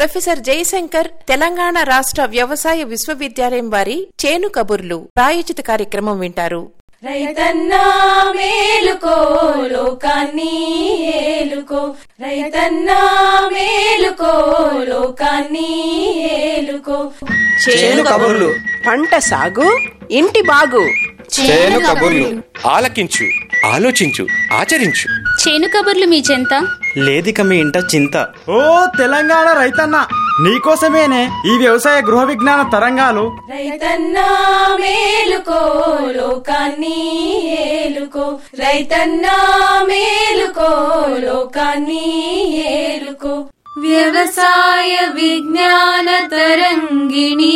professor Jayashankar Telangana రాష్ట్ర వ్యవసాయ విశ్వవిద్యాలయం వారి చేను కబుర్లు ప్రాయోజిత కార్యక్రమం వింటారు రైతన్నా మేలుకో లోకాన్ని ఏలుకో రైతన్నా మేలుకో లోకాన్ని ఏలుకో చేను కబుర్లు పంట సాగు ఇంటి బాగు చేను కబుర్లు ఆలకించు ఆలోచించు ఆచరించు చేను కబుర్లు మీ చెంత లేదిక మీ ఇంట చింత ఓ తెలంగాణ రైతన్న నీకోసమేనే ఈ వ్యవసాయ గృహ విజ్ఞాన తరంగాలు రైతన్నా మేలుకో లోకాన్ని ఏలుకో రైతన్నా మేలుకో లోకాన్ని ఏలుకో వ్యవసాయ విజ్ఞాన తరంగిణి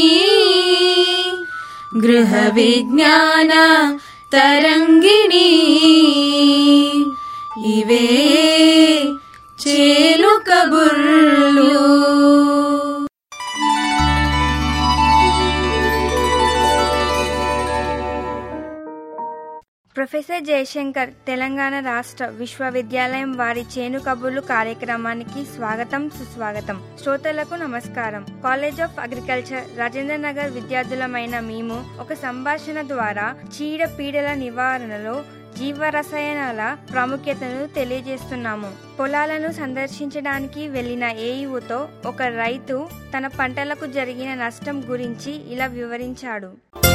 గృహ విజ్ఞాన తరంగిణి ఇవే చేలు కబుర్లు ప్రొఫెసర్ జయశంకర్ తెలంగాణ రాష్ట్ర విశ్వవిద్యాలయం వారి చేను కబుర్లు కార్యక్రమానికి స్వాగతం సుస్వాగతం శ్రోతలకు నమస్కారం college of agriculture Rajendra Nagar విద్యార్థులమైన మేము ఒక సంభాషణ ద్వారా చీడ పీడల నివారణలో జీవ రసాయనాల ప్రాముఖ్యతను తెలియజేస్తున్నాము పొలాలను సందర్శించడానికి వెళ్లిన ఏయుతో ఒక రైతు తన పంటలకు జరిగిన నష్టం గురించి ఇలా వివరించాడు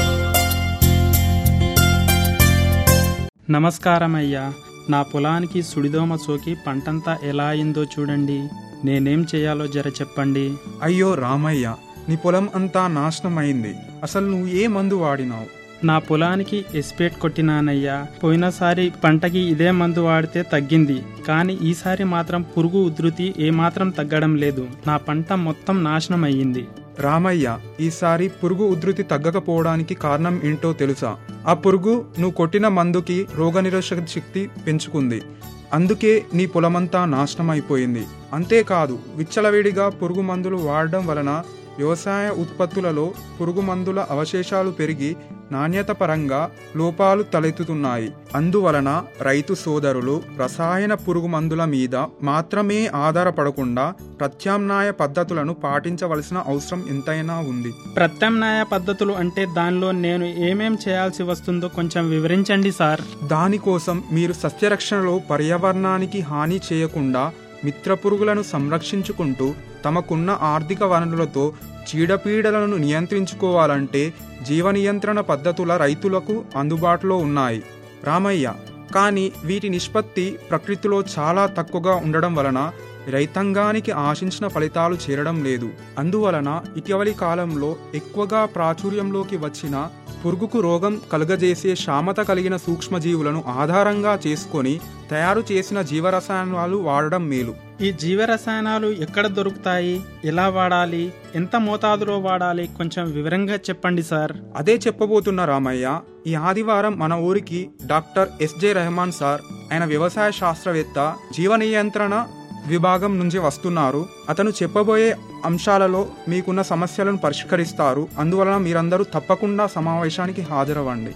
నమస్కారం అయ్యా నా పొలానికి సుడిదోమ సోకి పంటంతా ఎలా అయిందో చూడండి నేనేం చేయాలో జర చెప్పండి అయ్యో రామయ్య నీ పొలం అంతా నాశనం అయింది అసలు నువ్వు ఏ మందు వాడినావు నా పొలానికి ఎస్పేట్ కొట్టినానయ్యా పోయినసారి పంటకి ఇదే మందు వాడితే తగ్గింది కానీ ఈసారి మాత్రం పురుగు ఉధృతి ఏమాత్రం తగ్గడం లేదు నా పంట మొత్తం నాశనం అయ్యింది రామయ్య ఈసారి పురుగు ఉధృతి తగ్గకపోవడానికి కారణం ఏంటో తెలుసా ఆ పురుగు నువ్వు కొట్టిన మందుకి రోగనిరోధక శక్తి పెంచుకుంది అందుకే నీ పొలమంతా నాశనం అయిపోయింది అంతేకాదు విచ్చలవిడిగా పురుగు మందులు వాడడం వలన వ్యవసాయ ఉత్పత్తులలో పురుగు మందుల అవశేషాలు పెరిగి నాణ్యత పరంగా లోపాలు తలెత్తుతున్నాయి అందువలన రైతు సోదరులు రసాయన పురుగు మందుల మీద మాత్రమే ఆధారపడకుండా ప్రత్యామ్నాయ పద్ధతులను పాటించవలసిన అవసరం ఎంతైనా ఉంది ప్రత్యామ్నాయ పద్ధతులు అంటే దానిలో నేను ఏమేం చేయాల్సి వస్తుందో కొంచెం వివరించండి సార్ దానికోసం మీరు సస్యరక్షణలో పర్యావరణానికి హాని చేయకుండా మిత్రపురుగులను సంరక్షించుకుంటూ తమకున్న ఆర్థిక వనరులతో చీడపీడలను నియంత్రించుకోవాలంటే జీవ నియంత్రణ పద్ధతుల రైతులకు అందుబాటులో ఉన్నాయి రామయ్య కానీ వీటి నిష్పత్తి ప్రకృతిలో చాలా తక్కువగా ఉండడం వలన రైతాంగానికి ఆశించిన ఫలితాలు చేరడం లేదు అందువలన ఇటీవలి కాలంలో ఎక్కువగా ప్రాచుర్యంలోకి వచ్చిన పురుగుకు రోగం కలుగజేసే శామత కలిగిన సూక్ష్మజీవులను ఆధారంగా చేసుకొని తయారు చేసిన జీవరసాయనాలు వాడడం మేలు ఈ జీవరసాయనాలు ఎక్కడ దొరుకుతాయి ఎలా వాడాలి ఎంత మోతాదులో వాడాలి కొంచెం వివరంగా చెప్పండి సార్ అదే చెప్పబోతున్న రామయ్య ఈ ఆదివారం మన ఊరికి డాక్టర్ ఎస్జే రెహమాన్ సార్ ఆయన వ్యవసాయ శాస్త్రవేత్త జీవ నియంత్రణ విభాగం నుంచి వస్తున్నారు అతను చెప్పబోయే అంశాలలో మీకున్న సమస్యలను పరిష్కరిస్తారు అందువలన మీరందరూ తప్పకుండా సమావేశానికి హాజరవ్వండి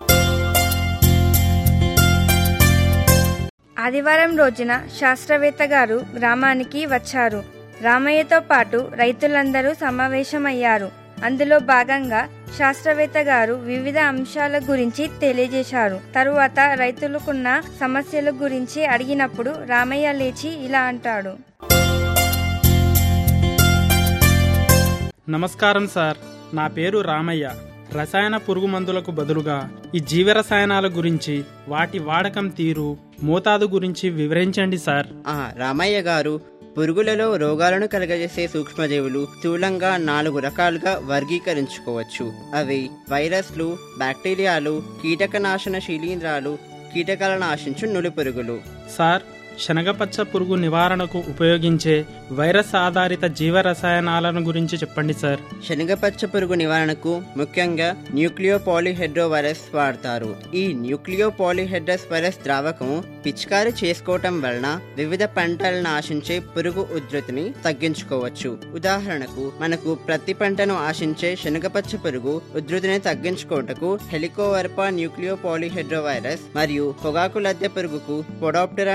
ఆదివారం రోజున శాస్త్రవేత్త గారు గ్రామానికి వచ్చారు రామయ్యతో పాటు రైతులందరూ సమావేశమయ్యారు అందులో భాగంగా శాస్త్రవేత్త గారు వివిధ అంశాల గురించి తెలియజేశారు తరువాత రైతులకున్న సమస్యల గురించి అడిగినప్పుడు రామయ్య లేచి ఇలా అంటాడు నమస్కారం సార్ నా పేరు రామయ్య రసాయన పురుగు మందులకు బదులుగా ఈ జీవరసాయనాల గురించి వాటి వాడకం తీరు మోతాదు గురించి వివరించండి సార్ ఆ రామయ్య గారు పురుగులలో రోగాలను కలగజేసే సూక్ష్మజీవులు స్థూలంగా నాలుగు రకాలుగా వర్గీకరించుకోవచ్చు అవి వైరస్లు బ్యాక్టీరియాలు కీటకనాశన శిలీంధ్రాలు కీటకాలను ఆశించు నులి పురుగులు సార్ శనగపచ్చ పురుగు నివారణకు ఉపయోగించే వైరస్ ఆధారిత జీవ రసాయనాలను గురించి చెప్పండి సార్ శనగపచ్చ పురుగు నివారణకు ముఖ్యంగా న్యూక్లియో పాలిహెడ్రో వైరస్ వాడతారు ఈ న్యూక్లియో పాలిహెడ్రస్ వైరస్ ద్రావకము పిచికారీ చేసుకోవటం వలన వివిధ పంటలను ఆశించే పురుగు ఉధృతిని తగ్గించుకోవచ్చు ఉదాహరణకు మనకు ప్రతి పంటను ఆశించే శనగపచ్చ పురుగు ఉధృతిని తగ్గించుకోవటకు హెలికోవర్పా న్యూక్లియో పాలిహెడ్రో వైరస్ మరియు పొగాకు లద్దె పురుగుకు పొడాప్టెరా న్యూక్లియో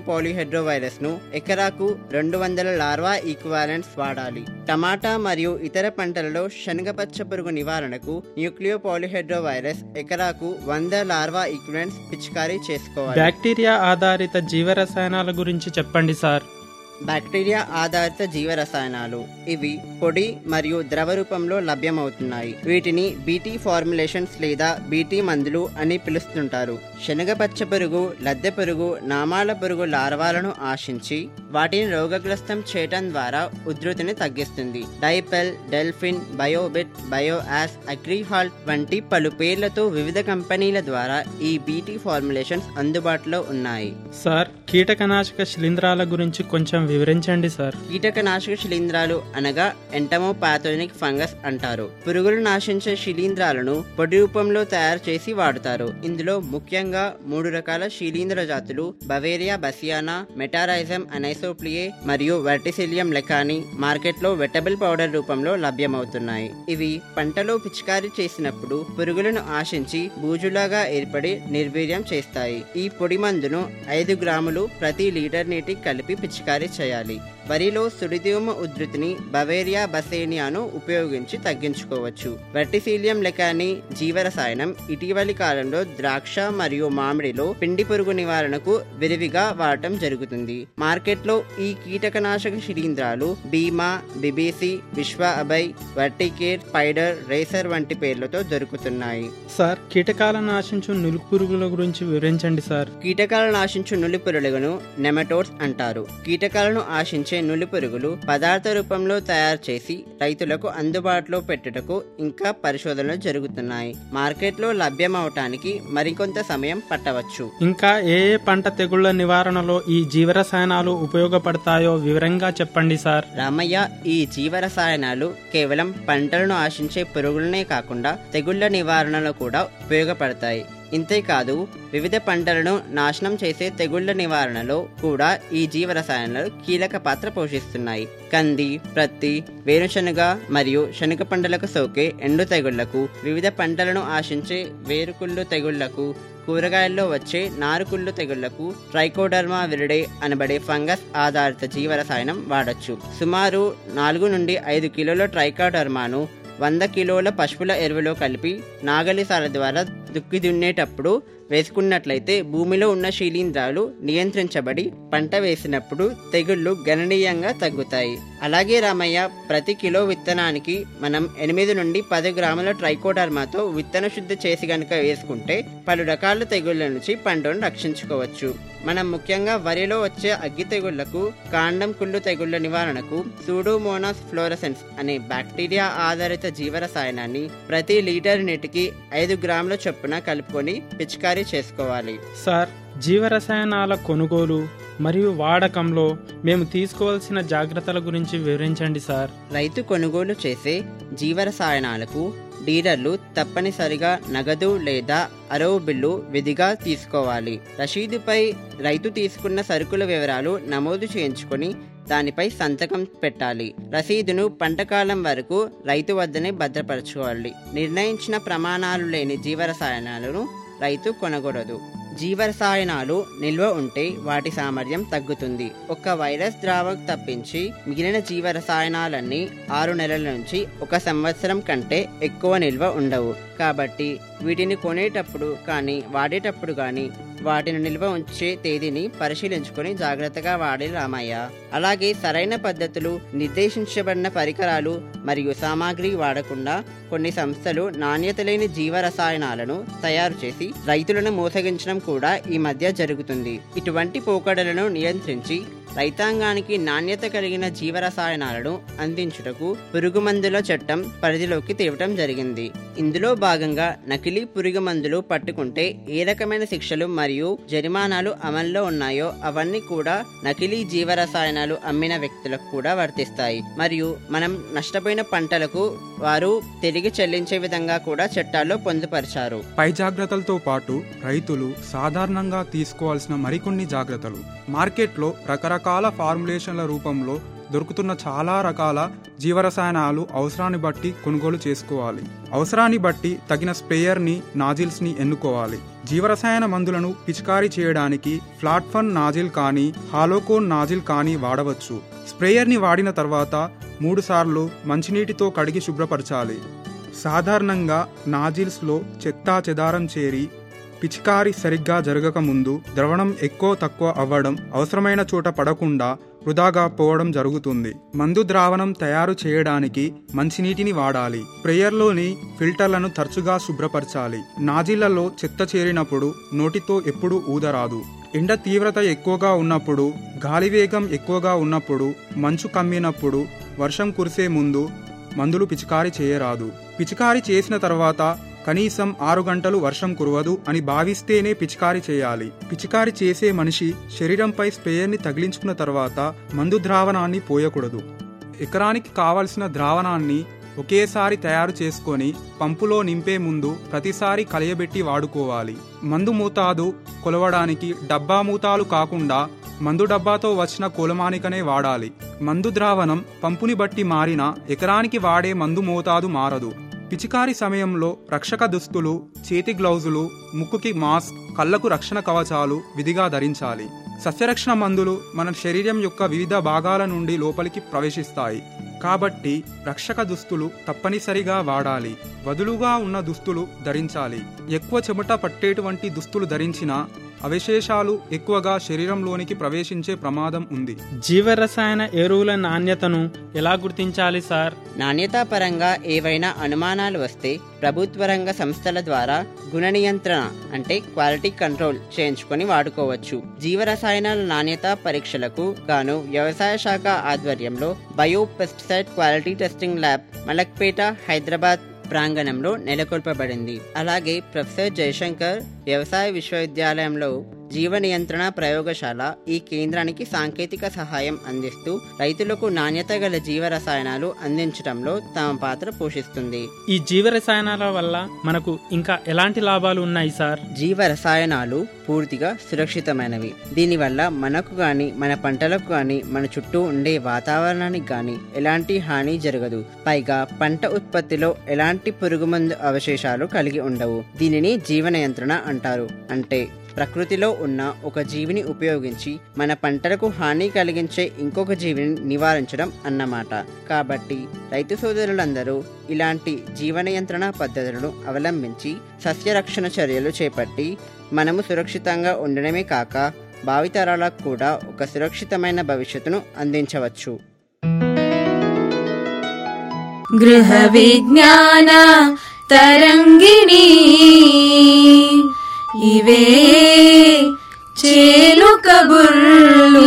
పాలిహెడ్రో వైరస్ ను ఎకరాకు రెండు వందల లార్వా ఈక్వాలెంట్స్ వాడాలి టమాటా మరియు ఇతర పంటలలో శనగపచ్చ పురుగు నివారణకు న్యూక్లియో పాలిహెడ్రో వైరస్ ఎకరాకు వంద లార్వా ఈక్వలెంట్స్ పిచికారీ చేసుకోవాలి బ్యాక్టీరియా ఆధారిత జీవరసాయనాల గురించి చెప్పండి సార్ బ్యాక్టీరియా ఆధారిత జీవరసాయనాలు ఇవి పొడి మరియు ద్రవ రూపంలో లభ్యమవుతున్నాయి వీటిని బీటీ ఫార్ములేషన్స్ లేదా బీటీ మందులు అని పిలుస్తుంటారు శనగపచ్చ పురుగు లద్దె పురుగు నామాల పురుగు లార్వాలను ఆశించి వాటిని రోగగ్రస్తం చేయటం ద్వారా ఉధృతిని తగ్గిస్తుంది డైపెల్ డెల్ఫిన్ బయోబిట్ బయోయాస్ అగ్రిహాల్ట్ వంటి పలు పేర్లతో వివిధ కంపెనీల ద్వారా ఈ బీటీ ఫార్ములేషన్స్ అందుబాటులో ఉన్నాయి సార్ కీటకనాశక శిలీంధ్రాల గురించి కొంచెం వివరించండి సార్ కీటకనాశక శిలీంధ్రాలు అనగా ఎంటమోపాథోనిక్ ఫంగస్ అంటారు పురుగులు నాశించే శిలీంధ్రాలను పొడి రూపంలో తయారు చేసి వాడుతారు ఇందులో ముఖ్యంగా మూడు రకాల శిలీంధ్ర జాతులు బవేరియా బసియానా మెటారైజం అనైసోప్లియే మరియు వర్టిసిలియం లెకాని మార్కెట్లో వెటబుల్ పౌడర్ రూపంలో లభ్యమవుతున్నాయి ఇవి పంటలో పిచికారీ చేసినప్పుడు పురుగులను ఆశించి బూజులాగా ఏర్పడి నిర్వీర్యం చేస్తాయి ఈ పొడి మందును ఐదు గ్రాములు ప్రతి లీటర్ నీటికి కలిపి పిచికారీ చేయాలి వరిలో సుడిదీమ ఉధృతిని బవేరియా బసేనియాను ఉపయోగించి తగ్గించుకోవచ్చు వెర్టిసీలియం లెకాని జీవరసాయనం ఇటీవలి కాలంలో ద్రాక్ష మరియు మామిడిలో పిండి పురుగు నివారణకు విరివిగా వాడటం జరుగుతుంది మార్కెట్లో ఈ కీటకనాశక శిలీంధ్రాలు బీమా బిబిసి విశ్వ అభయ్ వర్టికేర్ స్పైడర్ రేసర్ వంటి పేర్లతో దొరుకుతున్నాయి సార్ కీటకాలను నాశించు నులుపు పురుగుల గురించి వివరించండి సార్ కీటకాలను ఆశించు నులి పురుగులను నెమటోడ్స్ అంటారు కీటకాలను ఆశించే నులి పురుగులు పదార్థ రూపంలో తయారు చేసి రైతులకు అందుబాటులో పెట్టుటకు ఇంకా పరిశోధనలు జరుగుతున్నాయి మార్కెట్లో లభ్యమవటానికి మరికొంత సమయం పట్టవచ్చు ఇంకా ఏ ఏ పంట తెగుళ్ల నివారణలో ఈ జీవరసాయనాలు ఉపయోగపడతాయో వివరంగా చెప్పండి సార్ రామయ్య ఈ జీవరసాయనాలు కేవలం పంటలను ఆశించే పురుగులనే కాకుండా తెగుళ్ల నివారణలో కూడా ఉపయోగపడతాయి ఇంతేకాదు వివిధ పంటలను నాశనం చేసే తెగుళ్ల నివారణలో కూడా ఈ జీవరసాయనాలు కీలక పాత్ర పోషిస్తున్నాయి కంది ప్రత్తి వేరుశనగ మరియు శనగ పంటలకు సోకే ఎండు తెగుళ్లకు వివిధ పంటలను ఆశించే వేరుకుళ్ళు తెగుళ్లకు కూరగాయల్లో వచ్చే నారుకుళ్ళు తెగుళ్లకు ట్రైకోడర్మా విరిడే అనబడే ఫంగస్ ఆధారిత జీవరసాయనం వాడచ్చు సుమారు నాలుగు నుండి ఐదు కిలోల ట్రైకోడర్మాను వంద కిలోల పశువుల ఎరువులో కలిపి నాగలిసాల ద్వారా దుక్కి దున్నేటప్పుడు వేసుకున్నట్లయితే భూమిలో ఉన్న శిలీంధ్రాలు నియంత్రించబడి పంట వేసినప్పుడు తెగుళ్లు గణనీయంగా తగ్గుతాయి అలాగే రామయ్య ప్రతి కిలో విత్తనానికి మనం ఎనిమిది నుండి పది గ్రాముల ట్రైకోడర్మాతో విత్తన శుద్ధి చేసి గనుక వేసుకుంటే పలు రకాల తెగుళ్ల నుంచి పంటను రక్షించుకోవచ్చు మనం ముఖ్యంగా వరిలో వచ్చే అగ్గి తెగుళ్లకు కాండం కుళ్ళు తెగుళ్ల నివారణకు సూడోమోనాస్ ఫ్లోరసెన్స్ అనే బ్యాక్టీరియా ఆధారిత జీవరసాయనాన్ని ప్రతి లీటర్ నీటికి ఐదు గ్రాముల చొప్పున కలుపుకొని పిచికారీ చేసుకోవాలి సార్ జీవరసాయనాల కొనుగోలు మరియు వాడకంలో మేము తీసుకోవాల్సిన జాగ్రత్తల గురించి వివరించండి సార్ రైతు కొనుగోలు చేసే జీవరసాయనాలకు డీలర్లు తప్పనిసరిగా నగదు లేదా అరవు బిల్లు విధిగా తీసుకోవాలి రసీదుపై రైతు తీసుకున్న సరుకుల వివరాలు నమోదు చేయించుకొని దానిపై సంతకం పెట్టాలి రసీదును పంటకాలం వరకు రైతు వద్దనే భద్రపరచుకోవాలి నిర్ణయించిన ప్రమాణాలు లేని జీవరసాయనాలను రైతు కొనకూడదు జీవరసాయనాలు నిల్వ ఉంటే వాటి సామర్థ్యం తగ్గుతుంది ఒక వైరస్ ద్రావకు తప్పించి మిగిలిన జీవరసాయనాలన్నీ ఆరు నెలల నుంచి ఒక సంవత్సరం కంటే ఎక్కువ నిల్వ ఉండవు కాబట్టి వీటిని కొనేటప్పుడు కానీ వాడేటప్పుడు కానీ వాటిని నిల్వ ఉంచే తేదీని పరిశీలించుకొని జాగ్రత్తగా వాడే రామయ్య అలాగే సరైన పద్ధతులు నిర్దేశించబడిన పరికరాలు మరియు సామాగ్రి వాడకుండా కొన్ని సంస్థలు నాణ్యత లేని జీవరసాయనాలను తయారు చేసి రైతులను మోసగించడం కూడా ఈ మధ్య జరుగుతుంది ఇటువంటి పోకడలను నియంత్రించి రైతాంగానికి నాణ్యత కలిగిన జీవరసాయనాలను అందించుటకు పురుగు మందుల చట్టం పరిధిలోకి తేవటం జరిగింది ఇందులో భాగంగా నకిలీ పురుగు మందులు పట్టుకుంటే ఏ రకమైన శిక్షలు మరియు జరిమానాలు అమల్లో ఉన్నాయో అవన్నీ కూడా నకిలీ జీవరసాయనాలు అమ్మిన వ్యక్తులకు కూడా వర్తిస్తాయి మరియు మనం నష్టపోయిన పంటలకు వారు తిరిగి చెల్లించే విధంగా కూడా చట్టాల్లో పొందుపరిచారు పై జాగ్రత్తలతో పాటు రైతులు సాధారణంగా తీసుకోవాల్సిన మరికొన్ని జాగ్రత్తలు మార్కెట్లో రకరకాల ఫార్ములేషన్ల రూపంలో దొరుకుతున్న చాలా రకాల జీవరసాయనాలు అవసరాన్ని బట్టి కొనుగోలు చేసుకోవాలి అవసరాన్ని బట్టి తగిన స్ప్రేయర్ని నాజిల్స్ని ఎన్నుకోవాలి జీవరసాయన మందులను పిచికారీ చేయడానికి ఫ్లాట్ఫన్ నాజిల్ కానీ హాలోకోన్ నాజిల్ కానీ వాడవచ్చు స్ప్రేయర్ని వాడిన తర్వాత మూడుసార్లు మంచినీటితో కడిగి శుభ్రపరచాలి సాధారణంగా నాజిల్స్లో చెత్తా చెదారం చేరి పిచికారి సరిగ్గా జరగకముందు ద్రవణం ఎక్కువ తక్కువ అవ్వడం అవసరమైన చోట పడకుండా వృధాగా పోవడం జరుగుతుంది మందు ద్రావణం తయారు చేయడానికి మంచినీటిని వాడాలి స్ప్రేయర్లోని ఫిల్టర్లను తరచుగా శుభ్రపరచాలి నాజిళ్లలో చెత్త చేరినప్పుడు నోటితో ఎప్పుడూ ఊదరాదు ఎండ తీవ్రత ఎక్కువగా ఉన్నప్పుడు గాలి వేగం ఎక్కువగా ఉన్నప్పుడు మంచు కమ్మినప్పుడు వర్షం కురిసే ముందు మందులు పిచికారీ చేయరాదు పిచికారీ చేసిన తర్వాత కనీసం ఆరు గంటలు వర్షం కురవదు అని భావిస్తేనే పిచికారీ చేయాలి పిచికారీ చేసే మనిషి శరీరంపై స్ప్రేయర్ని తగిలించుకున్న తర్వాత మందు ద్రావణాన్ని పోయకూడదు ఎకరానికి కావలసిన ద్రావణాన్ని ఒకేసారి తయారు చేసుకొని పంపులో నింపే ముందు ప్రతిసారి కలియబెట్టి వాడుకోవాలి మందు మోతాదు కొలవడానికి డబ్బా మూతాలు కాకుండా మందు డబ్బాతో వచ్చిన కొలమానికనే వాడాలి మందు ద్రావణం పంపుని బట్టి మారినా ఎకరానికి వాడే మందు మోతాదు మారదు పిచికారి సమయంలో రక్షక దుస్తులు చేతి గ్లౌజులు ముక్కుకి మాస్క్ కళ్లకు రక్షణ కవచాలు విధిగా ధరించాలి సస్యరక్షణ మందులు మన శరీరం యొక్క వివిధ భాగాల నుండి లోపలికి ప్రవేశిస్తాయి కాబట్టి రక్షక దుస్తులు తప్పనిసరిగా వాడాలి వదులుగా ఉన్న దుస్తులు ధరించాలి ఎక్కువ చెమట పట్టేటువంటి దుస్తులు ధరించినా అవశేషాలు ఎక్కువగా శరీరంలోనికి ప్రవేశించే ప్రమాదం ఉంది జీవరసాయన ఎరువుల నాణ్యతను ఎలా గుర్తించాలి సార్ నాణ్యతా పరంగా ఏవైనా అనుమానాలు వస్తే ప్రభుత్వ రంగ సంస్థల ద్వారా గుణ నియంత్రణ అంటే క్వాలిటీ కంట్రోల్ చేయించుకొని వాడుకోవచ్చు జీవరసాయనాల నాణ్యత పరీక్షలకు గాను వ్యవసాయ శాఖ ఆధ్వర్యంలో bio pesticide quality testing lab Malakpet Hyderabad ప్రాంగణంలో నెలకొల్పబడింది అలాగే ప్రొఫెసర్ జయశంకర్ వ్యవసాయ విశ్వవిద్యాలయంలో జీవ నియంత్రణ ప్రయోగశాల ఈ కేంద్రానికి సాంకేతిక సహాయం అందిస్తూ రైతులకు నాణ్యత గల జీవ రసాయనాలు అందించడంలో తమ పాత్ర పోషిస్తుంది ఈ జీవరసాయనాల వల్ల మనకు ఇంకా ఎలాంటి లాభాలు ఉన్నాయి సార్ జీవ రసాయనాలు పూర్తిగా సురక్షితమైనవి దీనివల్ల మనకు గాని మన పంటలకు గాని మన చుట్టూ ఉండే వాతావరణానికి గాని ఎలాంటి హాని జరగదు పైగా పంట ఉత్పత్తిలో ఎలాంటి పురుగుమందు అవశేషాలు కలిగి ఉండవు దీనిని జీవ నియంత్రణ అంటారు అంటే ప్రకృతిలో ఉన్న ఒక జీవిని ఉపయోగించి మన పంటలకు హాని కలిగించే ఇంకొక జీవిని నివారించడం అన్నమాట కాబట్టి రైతు సోదరులందరూ ఇలాంటి జీవ నియంత్రణ పద్ధతులను అవలంబించి సస్యరక్షణ చర్యలు చేపట్టి మనము సురక్షితంగా ఉండడమే కాక భావితరాలకు కూడా ఒక సురక్షితమైన భవిష్యత్తును అందించవచ్చు గృహ విజ్ఞాన తరంగిణి ఇవే చేలు కబుర్లు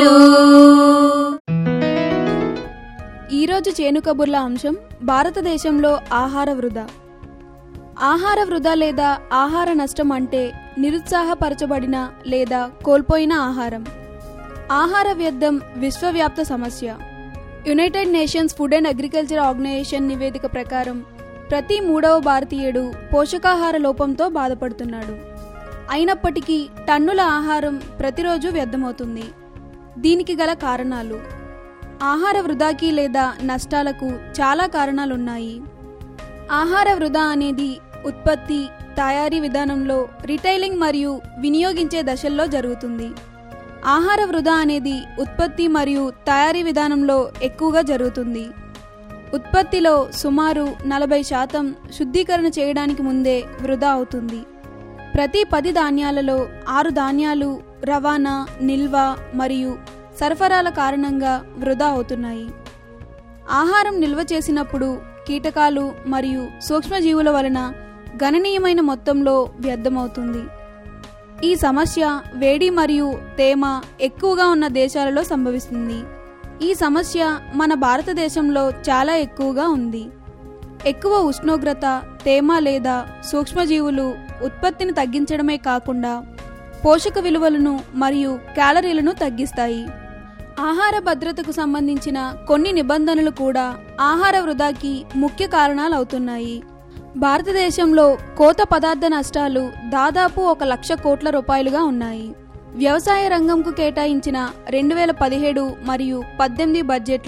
ఈరోజు చేను కబుర్ల అంశం భారతదేశంలో ఆహార వృధా ఆహార వృధా లేదా ఆహార నష్టం అంటే నిరుత్సాహపరచబడిన లేదా కోల్పోయిన ఆహారం ఆహార వ్యర్థం విశ్వవ్యాప్త సమస్య United Nations Food and Agriculture Organization నివేదిక ప్రకారం ప్రతి మూడవ భారతీయుడు పోషకాహార లోపంతో బాధపడుతున్నాడు అయినప్పటికీ టన్నుల ఆహారం ప్రతిరోజు వ్యర్థమవుతుంది దీనికి గల కారణాలు ఆహార వృధాకి లేదా నష్టాలకు చాలా కారణాలున్నాయి ఆహార వృధా అనేది ఉత్పత్తి తయారీ విధానంలో రిటైలింగ్ మరియు వినియోగించే దశల్లో జరుగుతుంది ఆహార వృధా అనేది ఉత్పత్తి మరియు తయారీ విధానంలో ఎక్కువగా జరుగుతుంది ఉత్పత్తిలో సుమారు నలభై శాతం శుద్ధీకరణ చేయడానికి ముందే వృధా అవుతుంది ప్రతి పది ధాన్యాలలో ఆరు ధాన్యాలు రవాణా నిల్వ మరియు సరఫరాల కారణంగా వృధా అవుతున్నాయి ఆహారం నిల్వ చేసినప్పుడు కీటకాలు మరియు సూక్ష్మజీవుల వలన గణనీయమైన మొత్తంలో వ్యర్థమవుతుంది ఈ సమస్య వేడి మరియు తేమ ఎక్కువగా ఉన్న దేశాలలో సంభవిస్తుంది ఈ సమస్య మన భారతదేశంలో చాలా ఎక్కువగా ఉంది ఎక్కువ ఉష్ణోగ్రత తేమ లేదా సూక్ష్మజీవులు ఉత్పత్తిని తగ్గించడమే కాకుండా పోషక విలువలను మరియు క్యాలరీలను తగ్గిస్తాయి ఆహార భద్రతకు సంబంధించిన కొన్ని నిబంధనలు కూడా ఆహార వృధాకి ముఖ్య కారణాలు అవుతున్నాయి భారతదేశంలో కోత పదార్థ నష్టాలు దాదాపు ఒక లక్ష కోట్ల రూపాయలుగా ఉన్నాయి వ్యవసాయ రంగంకు కేటాయించిన రెండు వేల పదిహేడు మరియు పద్దెనిమిది బడ్జెట్లో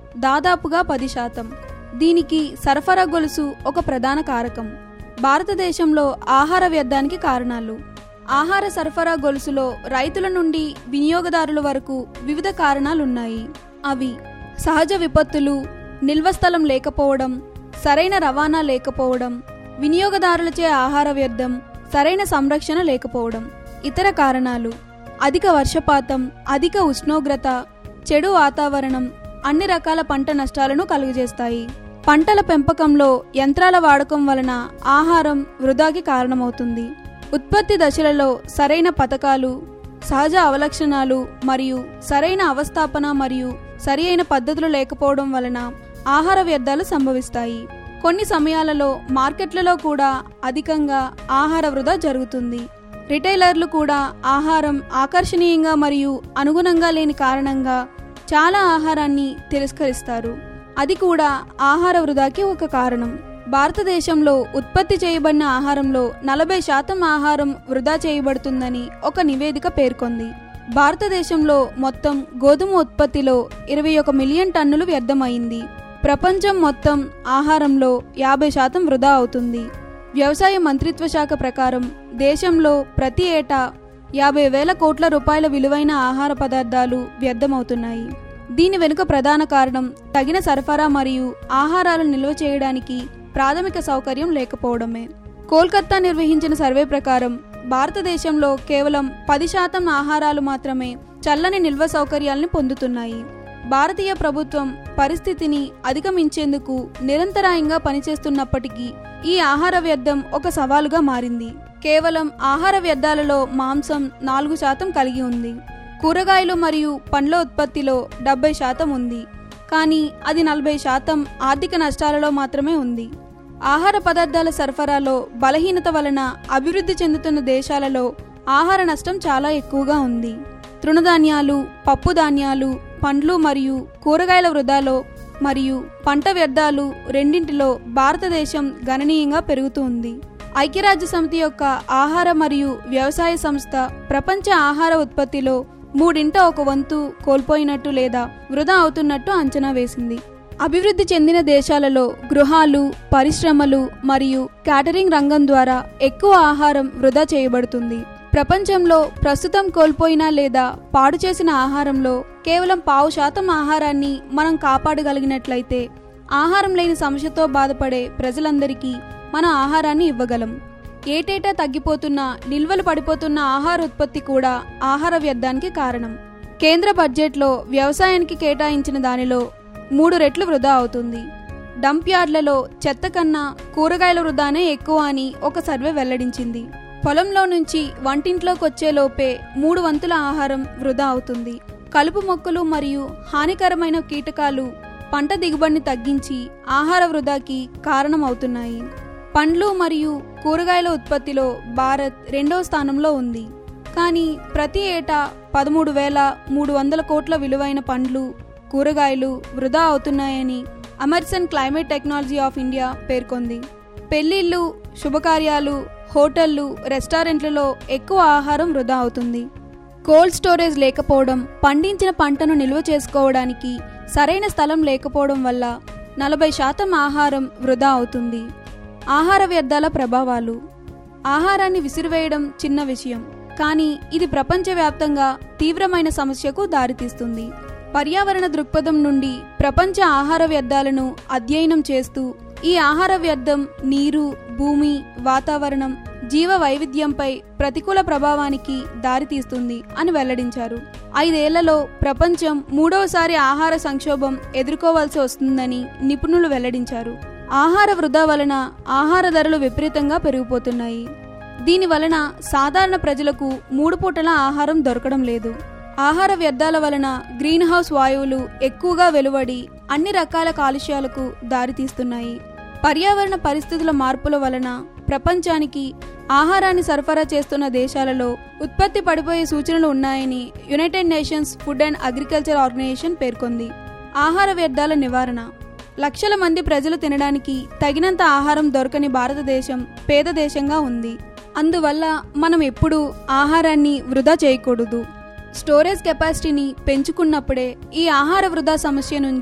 దాదాపుగా పది శాతం దీనికి సరఫరా గొలుసు ఒక ప్రధాన కారకం భారతదేశంలో ఆహార వ్యర్థానికి కారణాలు ఆహార సరఫరా గొలుసులో రైతుల నుండి వినియోగదారుల వరకు వివిధ కారణాలున్నాయి అవి సహజ విపత్తులు నిల్వ స్థలం లేకపోవడం సరైన రవాణా లేకపోవడం వినియోగదారులచే ఆహార వ్యర్థం సరైన సంరక్షణ లేకపోవడం ఇతర కారణాలు అధిక వర్షపాతం అధిక ఉష్ణోగ్రత చెడు వాతావరణం అన్ని రకాల పంట నష్టాలను కలుగజేస్తాయి పంటల పెంపకంలో యంత్రాల వాడకం వలన ఆహారం వృధాకి కారణమవుతుంది ఉత్పత్తి దశలలో సరైన పథకాలు సహజ అవలక్షణాలు మరియు సరైన అవస్థాపన మరియు సరి అయిన పద్ధతులు లేకపోవడం వలన ఆహార వ్యర్థాలు సంభవిస్తాయి కొన్ని సమయాలలో మార్కెట్లలో కూడా అధికంగా ఆహార వృధా జరుగుతుంది రిటైలర్లు కూడా ఆహారం ఆకర్షణీయంగా మరియు అనుగుణంగా లేని కారణంగా చాలా ఆహారాన్ని తిరస్కరిస్తారు అది కూడా ఆహార వృధాకి ఒక కారణం భారతదేశంలో ఉత్పత్తి చేయబడిన ఆహారంలో నలభై శాతం ఆహారం వృధా చేయబడుతుందని ఒక నివేదిక పేర్కొంది భారతదేశంలో మొత్తం గోధుమ ఉత్పత్తిలో ఇరవై ఒక మిలియన్ టన్నులు వ్యర్థమైంది ప్రపంచం మొత్తం ఆహారంలో యాభై శాతం వృధా అవుతుంది వ్యవసాయ మంత్రిత్వ శాఖ ప్రకారం దేశంలో ప్రతి ఏటా యాభై వేల కోట్ల రూపాయల విలువైన ఆహార పదార్థాలు వ్యర్థమవుతున్నాయి దీని వెనుక ప్రధాన కారణం తగిన సరఫరా మరియు ఆహారాలు నిల్వ చేయడానికి ప్రాథమిక సౌకర్యం లేకపోవడమే కోల్కతా నిర్వహించిన సర్వే ప్రకారం భారతదేశంలో కేవలం పది శాతం ఆహారాలు మాత్రమే చల్లని నిల్వ సౌకర్యాలను పొందుతున్నాయి భారతీయ ప్రభుత్వం పరిస్థితిని అధిగమించేందుకు నిరంతరాయంగా పనిచేస్తున్నప్పటికీ ఈ ఆహార వ్యర్థం ఒక సవాలుగా మారింది కేవలం ఆహార వ్యర్థాలలో మాంసం నాలుగు శాతం కలిగి ఉంది కూరగాయలు మరియు పండ్ల ఉత్పత్తిలో డెబ్బై శాతం ఉంది కానీ అది నలభై శాతం ఆర్థిక నష్టాలలో మాత్రమే ఉంది ఆహార పదార్థాల సరఫరాలో బలహీనత వలన అభివృద్ధి చెందుతున్న దేశాలలో ఆహార నష్టం చాలా ఎక్కువగా ఉంది తృణధాన్యాలు పప్పు ధాన్యాలు పండ్లు మరియు కూరగాయల వృధాలో మరియు పంట వ్యర్థాలు రెండింటిలో భారతదేశం గణనీయంగా పెరుగుతూ ఉంది ఐక్యరాజ్య సమితి యొక్క ఆహార మరియు వ్యవసాయ సంస్థ ప్రపంచ ఆహార ఉత్పత్తిలో మూడింట ఒక వంతు కోల్పోయినట్టు లేదా వృధా అవుతున్నట్టు అంచనా వేసింది అభివృద్ధి చెందిన దేశాలలో గృహాలు పరిశ్రమలు మరియు క్యాటరింగ్ రంగం ద్వారా ఎక్కువ ఆహారం వృధా చేయబడుతుంది ప్రపంచంలో ప్రస్తుతం కోల్పోయిన లేదా పాడు చేసిన ఆహారంలో కేవలం పావు శాతం ఆహారాన్ని మనం కాపాడగలిగినట్లయితే ఆహారం లేని సమస్యతో బాధపడే ప్రజలందరికీ మన ఆహారాన్ని ఇవ్వగలం ఏటేటా తగ్గిపోతున్న నిల్వలు పడిపోతున్న ఆహార ఉత్పత్తి కూడా ఆహార వ్యర్థానికి కారణం కేంద్ర బడ్జెట్లో వ్యవసాయానికి కేటాయించిన దానిలో మూడు రెట్లు వృధా అవుతుంది డంప్ యార్డ్లలో చెత్త కన్నా కూరగాయల వృధానే ఎక్కువ అని ఒక సర్వే వెల్లడించింది పొలంలో నుంచి వంటింట్లోకి వచ్చే లోపే మూడు వంతుల ఆహారం వృధా అవుతుంది కలుపు మొక్కలు మరియు హానికరమైన కీటకాలు పంట దిగుబడిని తగ్గించి ఆహార వృధాకి కారణమవుతున్నాయి పండ్లు మరియు కూరగాయల ఉత్పత్తిలో భారత్ రెండో స్థానంలో ఉంది కానీ ప్రతి ఏటా పదమూడు వేల మూడు వందల కోట్ల విలువైన పండ్లు కూరగాయలు వృధా అవుతున్నాయని American Climate Technology of India పేర్కొంది పెళ్లిళ్ళు శుభకార్యాలు హోటళ్లు రెస్టారెంట్లలో ఎక్కువ ఆహారం వృధా అవుతుంది కోల్డ్ స్టోరేజ్ లేకపోవడం పండించిన పంటను నిల్వ చేసుకోవడానికి సరైన స్థలం లేకపోవడం వల్ల నలభై శాతం ఆహారం వృధా అవుతుంది ఆహార వ్యర్థాల ప్రభావాలు ఆహారాన్ని విసిరివేయడం చిన్న విషయం కానీ ఇది ప్రపంచవ్యాప్తంగా తీవ్రమైన సమస్యకు దారితీస్తుంది పర్యావరణ దృక్పథం నుండి ప్రపంచ ఆహార వ్యర్థాలను అధ్యయనం చేస్తూ ఈ ఆహార వ్యర్థం నీరు భూమి వాతావరణం జీవ వైవిధ్యంపై ప్రతికూల ప్రభావానికి దారితీస్తుంది అని వెల్లడించారు ఐదేళ్లలో ప్రపంచం మూడవసారి ఆహార సంక్షోభం ఎదుర్కోవాల్సి వస్తుందని నిపుణులు వెల్లడించారు ఆహార వృధా వలన ఆహార ధరలు విపరీతంగా పెరిగిపోతున్నాయి దీని వలన సాధారణ ప్రజలకు మూడు పూటల ఆహారం దొరకడం లేదు ఆహార వ్యర్థాల వలన గ్రీన్ హౌస్ వాయువులు ఎక్కువగా వెలువడి అన్ని రకాల కాలుష్యాలకు దారితీస్తున్నాయి పర్యావరణ పరిస్థితుల మార్పుల వలన ప్రపంచానికి ఆహారాన్ని సరఫరా చేస్తున్న దేశాలలో ఉత్పత్తి పడిపోయే సూచనలు ఉన్నాయని United Nations Food and Agriculture Organization పేర్కొంది ఆహార వ్యర్థాల నివారణ లక్షల మంది ప్రజలు తినడానికి తగినంత ఆహారం దొరకని భారతదేశం పేద దేశంగా ఉంది అందువల్ల మనం ఎప్పుడూ ఆహారాన్ని వృధా చేయకూడదు స్టోరేజ్ కెపాసిటీని పెంచుకున్నప్పుడే ఈ ఆహార వృధా సమస్య నుండి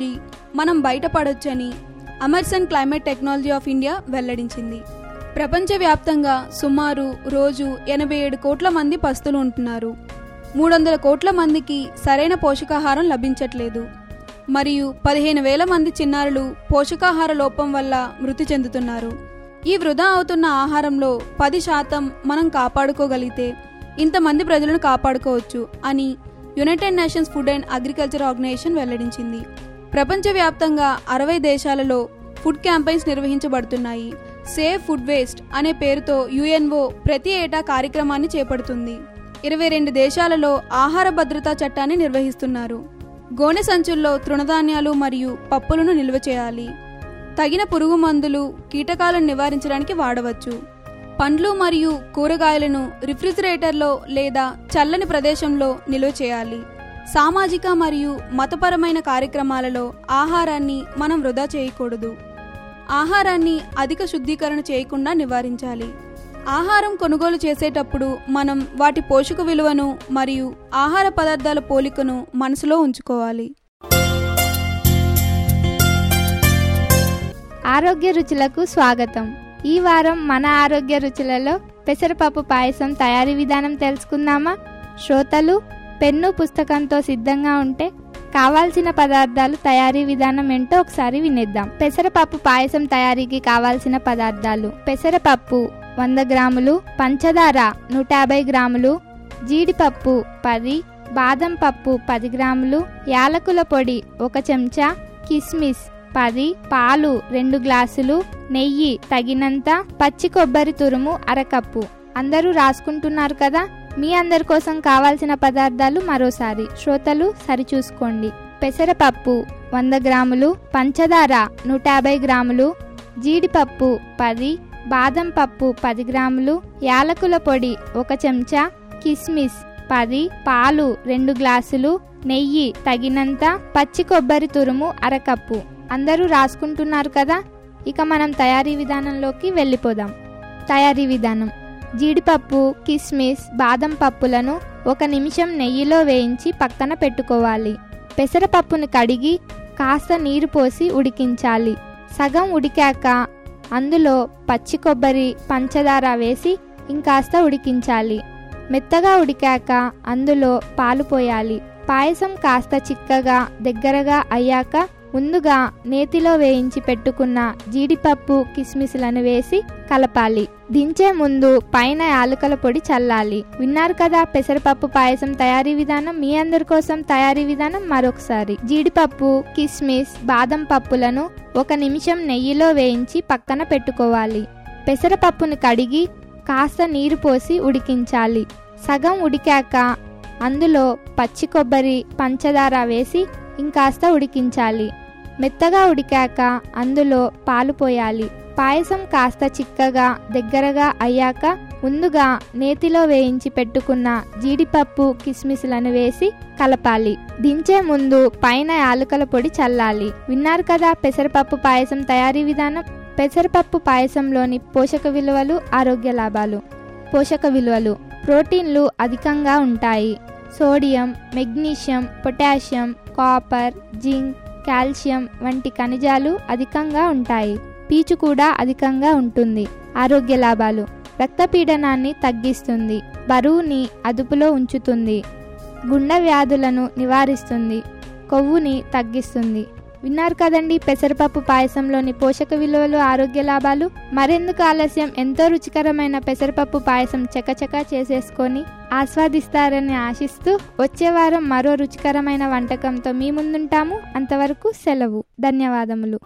మనం బయటపడొచ్చని Emerson Climate Technology of India వెల్లడించింది ప్రపంచవ్యాప్తంగా సుమారు రోజు ఎనభై ఏడు కోట్ల మంది పస్తులు ఉంటున్నారు మూడు వందల కోట్ల మందికి సరైన పోషకాహారం లభించట్లేదు మరియు పదిహేను వేల మంది చిన్నారులు పోషకాహార లోపం వల్ల మృతి చెందుతున్నారు ఈ వృధా అవుతున్న ఆహారంలో పది శాతం మనం కాపాడుకోగలిగితే ఇంతమంది ప్రజలను కాపాడుకోవచ్చు అని United Nations Food and Agriculture Organization వెల్లడించింది ప్రపంచవ్యాప్తంగా అరవై దేశాలలో ఫుడ్ క్యాంపెయిన్స్ నిర్వహించబడుతున్నాయి సేవ్ ఫుడ్ వేస్ట్ అనే పేరుతో యుఎన్ఓ ప్రతి ఏటా కార్యక్రమాన్ని చేపడుతుంది ఇరవై రెండు దేశాలలో ఆహార భద్రతా చట్టాన్ని నిర్వహిస్తున్నారు గోనె సంచుల్లో తృణధాన్యాలు మరియు పప్పులను నిల్వ చేయాలి తగిన పురుగు మందులు కీటకాలను నివారించడానికి వాడవచ్చు పండ్లు మరియు కూరగాయలను రిఫ్రిజిరేటర్లో లేదా చల్లని ప్రదేశంలో నిల్వ చేయాలి సామాజిక మరియు మతపరమైన కార్యక్రమాలలో ఆహారాన్ని మనం వృధా చేయకూడదు ఆహారాన్ని అధిక శుద్ధీకరణ చేయకుండా నివారించాలి ఆహారం కొనుగోలు చేసేటప్పుడు మనం వాటి పోషక విలువను మరియు ఆహార పదార్థాల పోలికను మనసులో ఉంచుకోవాలి ఆరోగ్య రుచులకు స్వాగతం ఈ వారం మన ఆరోగ్య రుచులలో పెసరపప్పు పాయసం తయారీ విధానం తెలుసుకుందామా శ్రోతలు పెన్ను పుస్తకంతో సిద్ధంగా ఉంటే కావాల్సిన పదార్థాలు తయారీ విధానం ఏంటో ఒకసారి వినేద్దాం పెసరపప్పు పాయసం తయారీకి కావాల్సిన పదార్థాలు పెసరపప్పు వంద గ్రాములు పంచదార నూట యాభై గ్రాములు జీడిపప్పు పది బాదం పప్పు పది గ్రాములు యాలకుల పొడి ఒక చెంచా కిస్మిస్ పది పాలు రెండు గ్లాసులు నెయ్యి తగినంత పచ్చి కొబ్బరి తురుము అరకప్పు అందరూ రాసుకుంటున్నారు కదా మీ అందరి కోసం కావాల్సిన పదార్థాలు మరోసారి శ్రోతలు సరిచూసుకోండి పెసరపప్పు వంద గ్రాములు పంచదార నూట యాభై గ్రాములు జీడిపప్పు పది బాదం పప్పు పది గ్రాములు యాలకుల పొడి ఒక చెంచా కిస్మిస్ పది పాలు రెండు గ్లాసులు నెయ్యి తగినంత పచ్చి కొబ్బరి తురుము అరకప్పు అందరూ రాసుకుంటున్నారు కదా ఇక మనం తయారీ విధానంలోకి వెళ్ళిపోదాం తయారీ విధానం జీడిపప్పు కిస్మిస్ బాదం పప్పులను ఒక నిమిషం నెయ్యిలో వేయించి పక్కన పెట్టుకోవాలి పెసరపప్పును కడిగి కాస్త నీరు పోసి ఉడికించాలి సగం ఉడికాక అందులో పచ్చి కొబ్బరి పంచదార వేసి ఇంకాస్త ఉడికించాలి మెత్తగా ఉడికాక అందులో పాలు పోయాలి పాయసం కాస్త చిక్కగా దగ్గరగా అయ్యాక ముందుగా నేతిలో వేయించి పెట్టుకున్న జీడిపప్పు కిస్మిస్లను వేసి కలపాలి దించే ముందు పైన యాలకుల పొడి చల్లాలి విన్నారు కదా పెసరపప్పు పాయసం తయారీ విధానం మీ అందరి కోసం తయారీ విధానం మరొకసారి జీడిపప్పు కిస్మిస్ బాదం పప్పులను ఒక నిమిషం నెయ్యిలో వేయించి పక్కన పెట్టుకోవాలి పెసరపప్పును కడిగి కాస్త నీరు పోసి ఉడికించాలి సగం ఉడికాక అందులో పచ్చి కొబ్బరి పంచదార వేసి ఇంకాస్త ఉడికించాలి మెత్తగా ఉడికాక అందులో పాలు పోయాలి పాయసం కాస్త చిక్కగా దగ్గరగా అయ్యాక ముందుగా నేతిలో వేయించి పెట్టుకున్న జీడిపప్పు కిస్మిస్లను వేసి కలపాలి దించే ముందు పైన యాలకుల పొడి చల్లాలి విన్నారు కదా పెసరపప్పు పాయసం తయారీ విధానం పెసరపప్పు పాయసంలోని పోషక విలువలు ఆరోగ్య లాభాలు పోషక విలువలు ప్రోటీన్లు అధికంగా ఉంటాయి sodium magnesium potassium copper zinc calcium వంటి ఖనిజాలు అధికంగా ఉంటాయి పీచు కూడా అధికంగా ఉంటుంది ఆరోగ్య లాభాలు రక్తపీడనాన్ని తగ్గిస్తుంది బరువుని అదుపులో ఉంచుతుంది గుండె వ్యాధులను నివారిస్తుంది కొవ్వుని తగ్గిస్తుంది విన్నారు కదండి పెసరపప్పు పాయసంలోని పోషక విలువలు ఆరోగ్య లాభాలు మరెందుకు ఆలస్యం ఎంతో రుచికరమైన పెసరపప్పు పాయసం చకచకా చేసేసుకొని ఆస్వాదిస్తారని ఆశిస్తూ వచ్చే వారం మరో రుచికరమైన వంటకంతో మీ ముందుంటాము అంతవరకు సెలవు ధన్యవాదములు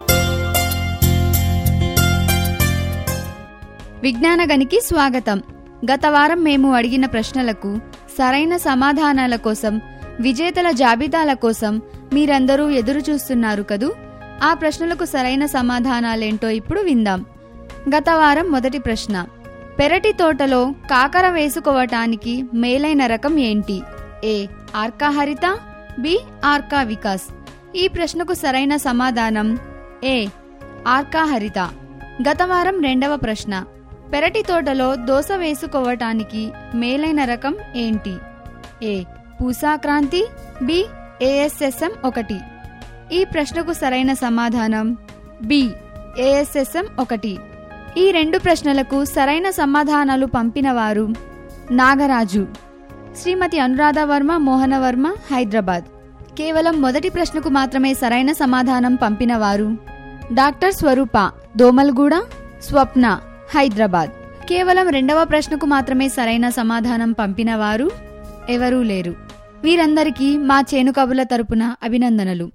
విజ్ఞానగనికి స్వాగతం గత వారం మేము అడిగిన ప్రశ్నలకు సరైన సమాధానాల కోసం విజేతల జాబితాల కోసం మీరందరూ ఎదురు చూస్తున్నారు కదూ ఆ ప్రశ్నలకు సరైన సమాధానాలేంటో ఇప్పుడు విందాం గత వారం మొదటి ప్రశ్న పెరటి తోటలో కాకర వేసుకోవటానికి మేలైన రకం ఏంటి ఏ ఆర్కా హరిత బి ఆర్కా వికాస్ ఈ ప్రశ్నకు సరైన సమాధానం ఏ ఆర్కా హరిత గత వారం రెండవ ప్రశ్న పెరటి తోటలో దోస వేసుకోవటానికి మేలైన రకం ఏంటి ఏ పూసాక్రాంతి బి ఏఎస్ఎస్ఎం ఒకటి ఈ ప్రశ్నకు సరైన సమాధానం బి ఏఎస్ఎస్ఎం ఒకటి ఈ రెండు ప్రశ్నలకు సరైన సమాధానాలు పంపిన వారు నాగరాజు శ్రీమతి అనురాధ వర్మ మోహన వర్మ హైదరాబాద్ కేవలం మొదటి ప్రశ్నకు మాత్రమే సరైన సమాధానం పంపిన వారు డాక్టర్ స్వరూప దోమల్గూడ స్వప్న హైదరాబాద్ కేవలం రెండవ ప్రశ్నకు మాత్రమే సరైన సమాధానం పంపిన వారు ఎవరూ లేరు వీరందరికీ మా చేను కబుల తరపున అభినందనలు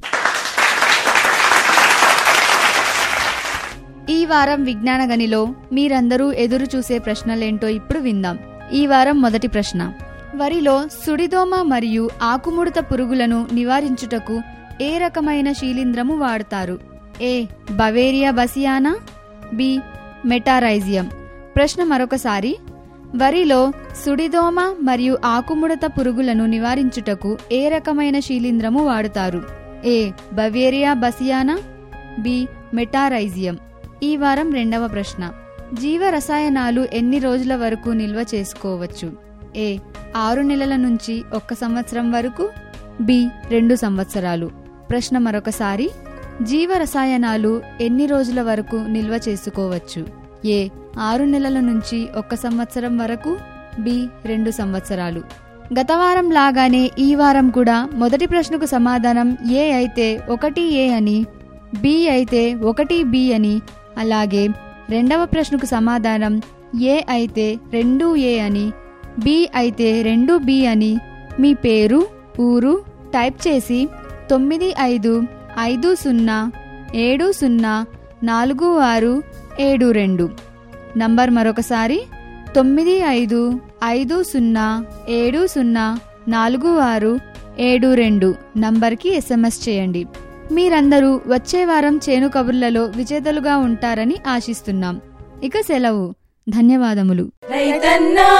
ఈ వారం విజ్ఞాన గనిలో మీరందరూ ఎదురు చూసే ప్రశ్నలేంటో ఇప్పుడు విందాం ఈ వారం మొదటి ప్రశ్న వరిలో సుడిదోమ మరియు ఆకుముడత పురుగులను నివారించుటకు ఏ రకమైన శీలింద్రము వాడతారు A beauveria bassiana B metarhizium ప్రశ్న మరొకసారి వరిలో సుడిదోమ మరియు ఆకుముడత పురుగులను నివారించుటకు ఏ రకమైన శీలింద్రము వాడుతారు A beauveria bassiana B metarhizium ఈ వారం రెండవ ప్రశ్న జీవ రసాయనాలు ఎన్ని రోజుల వరకు నిల్వ చేసుకోవచ్చు ఏ ఆరు నెలల నుంచి ఒక్క సంవత్సరం వరకు బి రెండు సంవత్సరాలు ప్రశ్న మరొకసారి జీవ రసాయనాలు ఎన్ని రోజుల వరకు నిల్వ చేసుకోవచ్చు ఏ ఆరు నెలల నుంచి ఒక్క సంవత్సరం వరకు బి రెండు సంవత్సరాలు గత వారం లాగానే ఈ వారం కూడా మొదటి ప్రశ్నకు సమాధానం ఏ అయితే ఒకటి ఏ అని బి అయితే ఒకటి బి అని అలాగే రెండవ ప్రశ్నకు సమాధానం ఏ అయితే రెండు ఏ అని బి అయితే రెండు బి అని మీ పేరు ఊరు టైప్ చేసి తొమ్మిది ఐదు ఐదు సున్నా ఏడు సున్నా నాలుగు ఆరు ఏడు రెండు నంబర్ మరొకసారి తొమ్మిది ఐదు ఐదు సున్నా ఏడు సున్నా నాలుగు ఆరు ఏడు రెండు నంబర్కి ఎస్ఎంఎస్ చేయండి మీరందరూ వచ్చే వారం చేను కబుర్లలో విజేతలుగా ఉంటారని ఆశిస్తున్నాం ఇక సెలవు ధన్యవాదములు రైతన్నా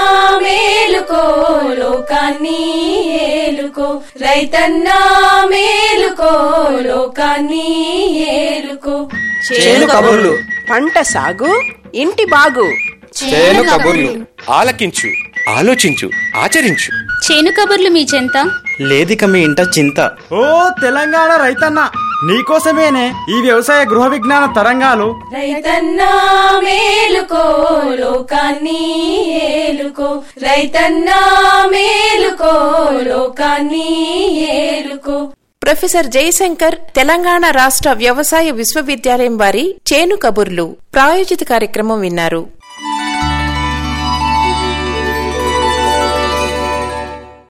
మేలుకో లోకాన్ని ఏలుకో రైతన్నా మేలుకో లోకాన్ని ఏలుకో చేను కబుర్లు పంట సాగు ఇంటి బాగు చేను కబుర్లు ఆలకించు ఆలోచించు ఆచరించు చేను కబుర్లు మీ చెంత లేదిక మీ ఇంట చింత ఓ తెలంగాణ రైతన్న నీకోసమేనే ఈ వ్యవసాయ గృహ విజ్ఞాన తరంగాలు రైతన్నా మేలుకో లోకాన్ని ఏలుకో రైతన్నా మేలుకో లోకాన్ని ఏలుకో ప్రొఫెసర్ జయశంకర్ తెలంగాణ రాష్ట్ర వ్యవసాయ విశ్వవిద్యాలయం వారి చేను కబుర్లు ప్రాయోజిత కార్యక్రమం విన్నారు